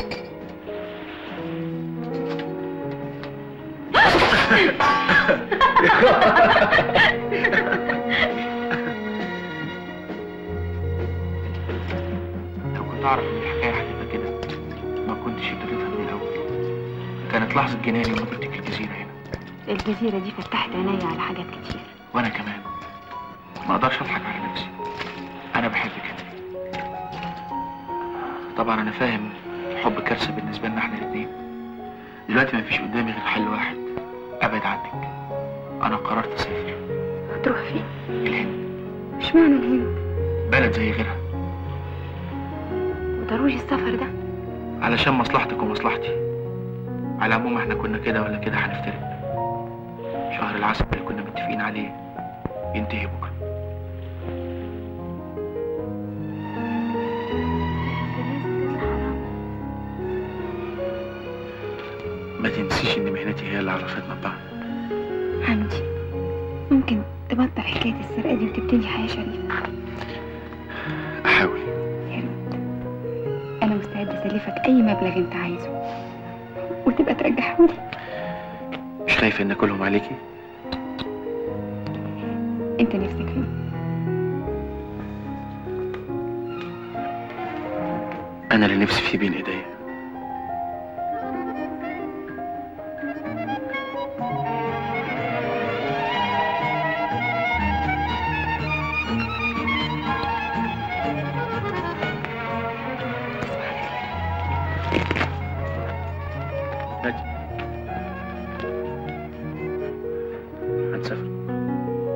لو كنت اعرف ان الحكايه هتبقى كده ما كنتش ابتديتها من الاول كانت لحظه جناني لما جبتك الجزيره هنا الجزيرة دي فتحت عينيا على حاجات كتير وانا كمان ما اقدرش اضحك على نفسي انا بحبك انت طبعا انا فاهم حب كارثه بالنسبه لنا احنا الاثنين دلوقتي ما فيش قدامي غير حل واحد ابعد عنك انا قررت اسافر هتروح فين؟ الهند اشمعنى الهند؟ بلد زي غيرها وضروري السفر ده علشان مصلحتك ومصلحتي على العموم احنا كنا كده ولا كده هنفترق شهر العسل اللي كنا متفقين عليه ينتهي بكره ما تنسيش ان مهنتي هي اللي عرفتنا ببعض حمدي ممكن تبطل حكاية السرقة دي وتبتدي حياة شريفة احاول يا ريت أنا مستعدة أسلفك أي مبلغ أنت عايزه وتبقى ترجعهولي مش خايفه ان كلهم عليكي أنت نفسك فيه انا اللي نفسي فيه بين ايديا نادي هنسافر